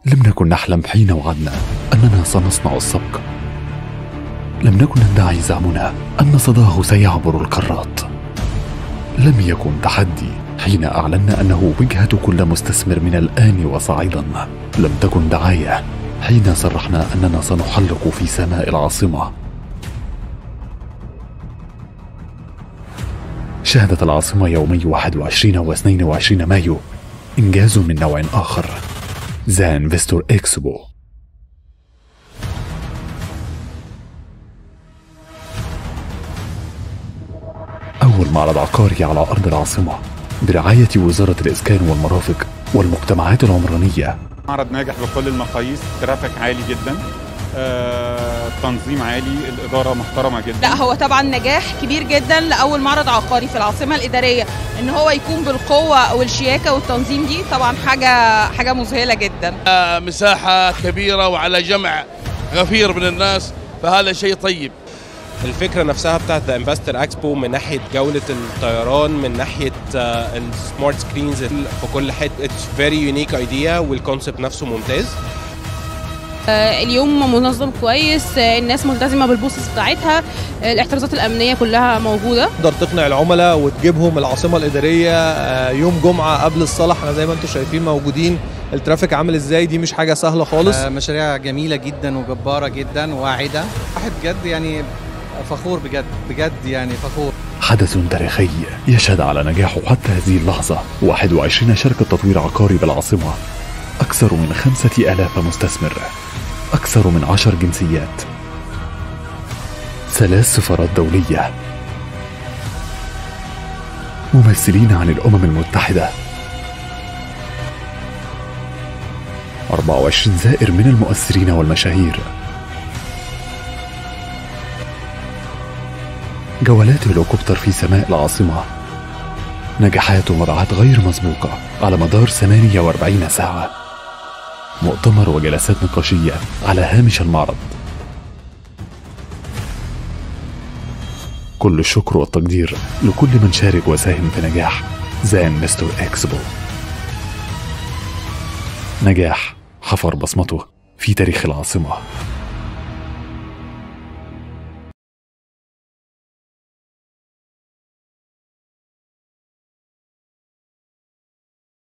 لم نكن نحلم حين وعدنا أننا سنصنع السبق لم نكن ندعي زعمنا أن صداه سيعبر القارات لم يكن تحدي حين أعلنا أنه وجهة كل مستثمر من الآن وصاعدا لم تكن دعاية حين صرحنا أننا سنحلق في سماء العاصمة شهدت العاصمة يومي 21 و 22 مايو إنجاز من نوع آخر ذا انفستور اكسبو أول معرض عقاري على أرض العاصمة برعاية وزارة الإسكان والمرافق والمجتمعات العمرانية معرض ناجح بكل المقاييس ترافيك عالي جدا آه، تنظيم عالي الإدارة محترمة جدا لا هو طبعا نجاح كبير جدا لاول معرض عقاري في العاصمه الاداريه ان هو يكون بالقوه والشياكه والتنظيم دي طبعا حاجه حاجه مذهله جدا مساحة كبيرة وعلى جمع غفير من الناس فهذا شيء طيب الفكره نفسها بتاعت ذا انفستر اكسبو من ناحيه جوله الطيران من ناحيه السمارت سكرينز في كل حته اتس فيري يونيك ايديا والكونسبت نفسه ممتاز آه، اليوم منظم كويس آه، الناس ملتزمه بالبوسس بتاعتها آه، الاحترازات الامنيه كلها موجوده تقدر تقنع العملاء وتجيبهم العاصمه الاداريه آه، يوم جمعه قبل الصلاه احنا زي ما انتم شايفين موجودين الترافيك عامل ازاي دي مش حاجه سهله خالص آه، مشاريع جميلة جدا وجبارة جدا واعدة واحد بجد يعني فخور بجد بجد يعني فخور حدث تاريخي يشهد على نجاحه حتى هذه اللحظة 21 شركة تطوير عقاري بالعاصمة أكثر من خمسة آلاف مستثمر أكثر من عشر جنسيات ثلاث سفارات دولية ممثلين عن الأمم المتحدة 24 زائر من المؤثرين والمشاهير جولات هليكوبتر في سماء العاصمة نجاحات ومبيعات غير مسبوقة على مدار 48 ساعة مؤتمر وجلسات نقاشية على هامش المعرض كل الشكر والتقدير لكل من شارك وساهم في نجاح ذا مستر اكسبو نجاح حفر بصمته في تاريخ العاصمه